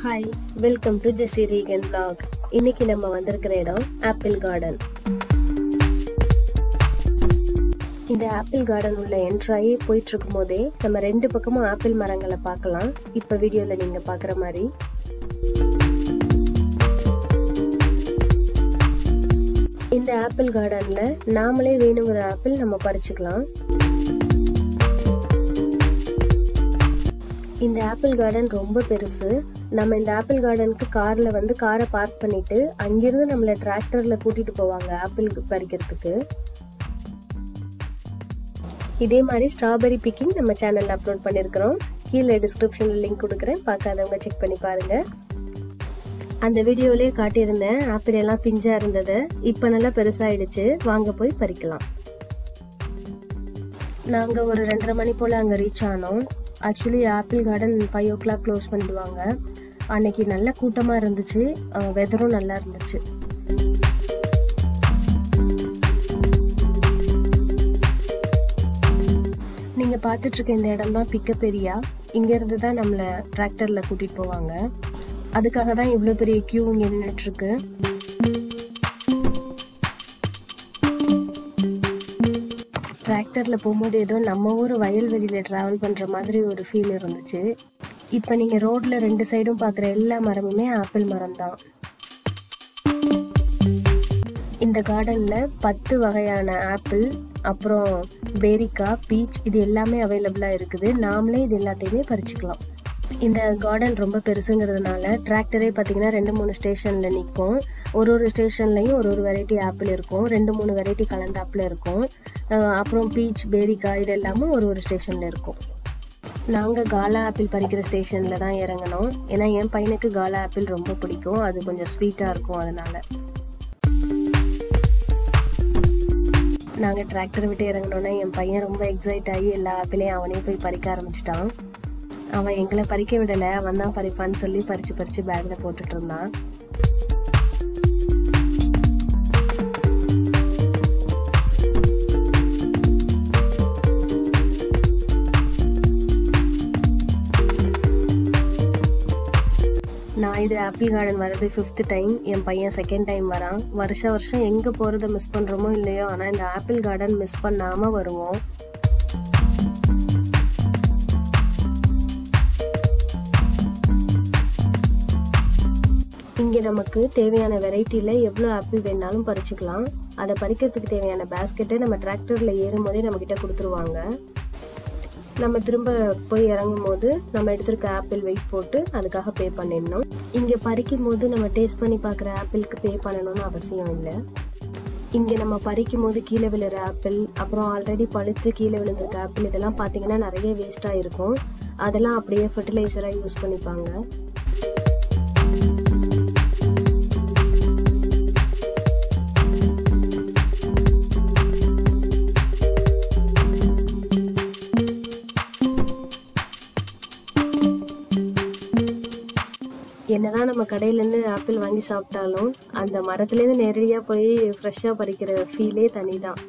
hi welcome to Jessie Reegan vlog இன்னைக்கு நம்ம வந்திருக்கிற இடம் ஆப்பிள் கார்டன் இந்த ஆப்பிள் கார்டன் உள்ள என்ட்ராயி போயிட்டு இருக்கும் போதே நம்ம ரெண்டு பக்கமும் ஆப்பிள் மரங்களை பார்க்கலாம் இப்ப வீடியோல நீங்க பாக்குற மாதிரி இந்த ஆப்பிள் கார்டன்ல நாமளே வேணுங்கிற ஆப்பிள் நம்ம பறிச்சுக்கலாம் இந்த ஆப்பிள் கார்டன் ரொம்ப பெருசு நம்ம இந்த ஆப்பிள் கார்டனுக்கு கார்ல வந்து காரை பார்க் பண்ணிட்டு அங்கிருந்து நம்மள டிராக்டர்ல கூட்டிட்டு போவாங்க ஆப்பிள் பறிக்கிறதுக்கு இதே மாதிரி ஸ்ட்ராபெரி பிக்கிங் நம்ம சேனல்ல அப்லோட் பண்ணிருக்கிறோம் கீழே டிஸ்கிரிப்ஷன்ல லிங்க் கொடுக்குறேன் பார்க்காதவங்க செக் பண்ணி பாருங்க அந்த வீடியோலயே காட்டியிருந்தேன் ஆப்பிள் எல்லாம் பிஞ்சா இருந்தது இப்ப நல்லா பெருசாயிடுச்சு வாங்க போய் பறிக்கலாம் நாங்க ஒரு ரெண்டரை மணி போல அங்க ரீச் ஆனோம் actually apple garden five o'clock close பண்ணிடுவாங்க அன்னைக்கு நல்ல கூட்டமா இருந்துச்சு வெதரும் நல்லா இருந்துச்சு நீங்க பார்த்துட்டு இருக்க இந்த இடம் தான் பிக்கப் ஏரியா இங்க இருந்து தான் நம்மள டிராக்டர்ல கூட்டிட்டு போவாங்க அதுக்காக தான் இவ்வளவு பெரிய கியூ இங்க நின்றுட்டு இருக்கு டிராக்டர்ல போகும்போது ஏதோ நம்ம ஊர் வயல்வெளியில டிராவல் பண்ற மாதிரி ஒரு ஃபீல் இருந்துச்சு இப்ப நீங்க ரோட்ல ரெண்டு சைடும் பாக்குற எல்லா மரமுமே ஆப்பிள் மரம் தான் இந்த கார்டன்ல பத்து வகையான ஆப்பிள் அப்புறம் பேரிக்கா பீச் இது எல்லாமே அவைலபிளா இருக்குது நாமளே இது எல்லாத்தையுமே பறிச்சுக்கலாம் இந்த கார்டன் ரொம்ப பெருசுங்கிறதுனால டிராக்டரே பார்த்தீங்கன்னா ரெண்டு மூணு ஸ்டேஷனில் நிற்கும் ஒரு ஒரு ஸ்டேஷன்லையும் ஒரு ஒரு வெரைட்டி ஆப்பிள் இருக்கும் ரெண்டு மூணு வெரைட்டி கலந்த ஆப்பிள் இருக்கும் அப்புறம் பீச் பேரிக்கா இது எல்லாமே ஒரு ஒரு ஸ்டேஷனில் இருக்கும் நாங்கள் காலா ஆப்பிள் பறிக்கிற ஸ்டேஷனில் தான் இறங்கினோம் ஏன்னா என் பையனுக்கு காலா ஆப்பிள் ரொம்ப பிடிக்கும் அது கொஞ்சம் ஸ்வீட்டாக இருக்கும் அதனால நாங்கள் டிராக்டர் விட்டு இறங்கினோன்னே என் பையன் ரொம்ப எக்ஸைட் ஆகி எல்லா ஆப்பிளையும் அவனே போய் பறிக்க ஆரம்பிச்சிட்டான் அவன் எங்களை பறிக்க விடலை அவன் தான் பறிப்பான்னு சொல்லி பறிச்சு பறிச்சு பேக்ல போட்டுட்டு இருந்தான் நான் இது ஆப்பிள் கார்டன் வர்றது ஃபிஃப்த் டைம் என் பையன் செகண்ட் டைம் வரான் வருஷ வருஷம் எங்கே போகிறத மிஸ் பண்ணுறோமோ இல்லையோ ஆனால் இந்த ஆப்பிள் கார்டன் மிஸ் பண்ணாமல் வருவோம் இங்கே நமக்கு தேவையான வெரைட்டியில் எவ்வளோ ஆப்பிள் வேணாலும் பறிச்சுக்கலாம் அதை பறிக்கிறதுக்கு தேவையான பேஸ்கெட்டை நம்ம டிராக்டரில் ஏறும் போதே நம்மக்கிட்ட கொடுத்துருவாங்க நம்ம திரும்ப போய் இறங்கும் போது நம்ம எடுத்திருக்க ஆப்பிள் வெயிட் போட்டு அதுக்காக பே பண்ணிடணும் இங்கே பறிக்கும் போது நம்ம டேஸ்ட் பண்ணி பார்க்குற ஆப்பிளுக்கு பே பண்ணணும்னு அவசியம் இல்லை இங்கே நம்ம பறிக்கும் போது கீழே விழுற ஆப்பிள் அப்புறம் ஆல்ரெடி பழுத்து கீழே விழுந்திருக்க ஆப்பிள் இதெல்லாம் பார்த்தீங்கன்னா நிறைய வேஸ்ட்டாக இருக்கும் அதெல்லாம் அப்படியே ஃபர்டிலைசராக யூஸ் பண்ணிப்பாங்க என்னதான் நம்ம கடையிலேருந்து ஆப்பிள் வாங்கி சாப்பிட்டாலும் அந்த மரத்துலேருந்து நேரடியாக போய் ஃப்ரெஷ்ஷாக பறிக்கிற ஃபீலே தனி தான்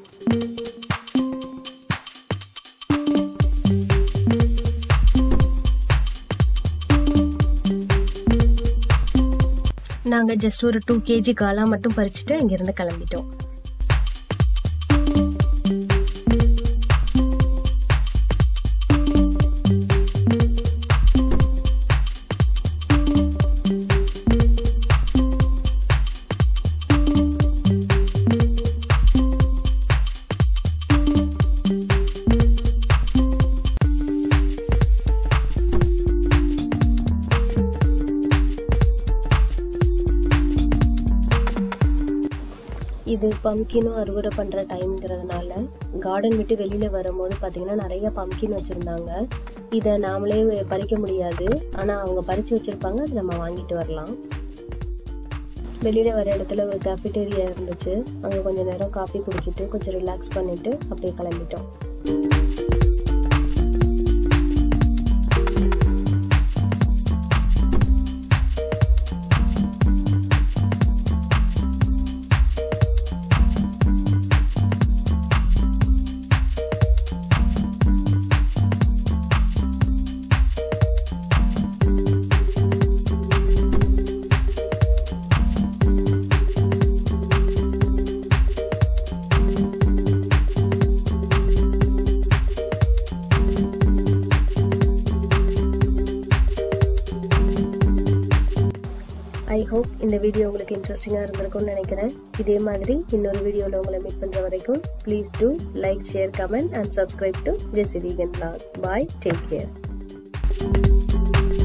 நாங்கள் ஜஸ்ட் ஒரு டூ கேஜி காலா மட்டும் பறிச்சுட்டு அங்கேருந்து கிளம்பிட்டோம் இது பம்கினும் அறுவடை பண்ணுற டைம்ங்கிறதுனால கார்டன் விட்டு வெளியில் வரும்போது பார்த்தீங்கன்னா நிறைய பம்கின் வச்சுருந்தாங்க இதை நாமளே பறிக்க முடியாது ஆனால் அவங்க பறித்து வச்சுருப்பாங்க அதை நம்ம வாங்கிட்டு வரலாம் வெளியில் வர இடத்துல ஒரு கேஃபிட்டேரியா இருந்துச்சு அங்கே கொஞ்சம் நேரம் காஃபி குடிச்சிட்டு கொஞ்சம் ரிலாக்ஸ் பண்ணிவிட்டு அப்படியே கிளம்பிட்டோம் ஐ ஹோப் இந்த வீடியோ உங்களுக்கு இன்ட்ரெஸ்டிங்காக இருந்திருக்கும்னு நினைக்கிறேன் இதே மாதிரி இன்னொரு வீடியோவில் உங்களை மீட் பண்ணுற வரைக்கும் please do like share comment and subscribe to Jessie Veegan blog bye take care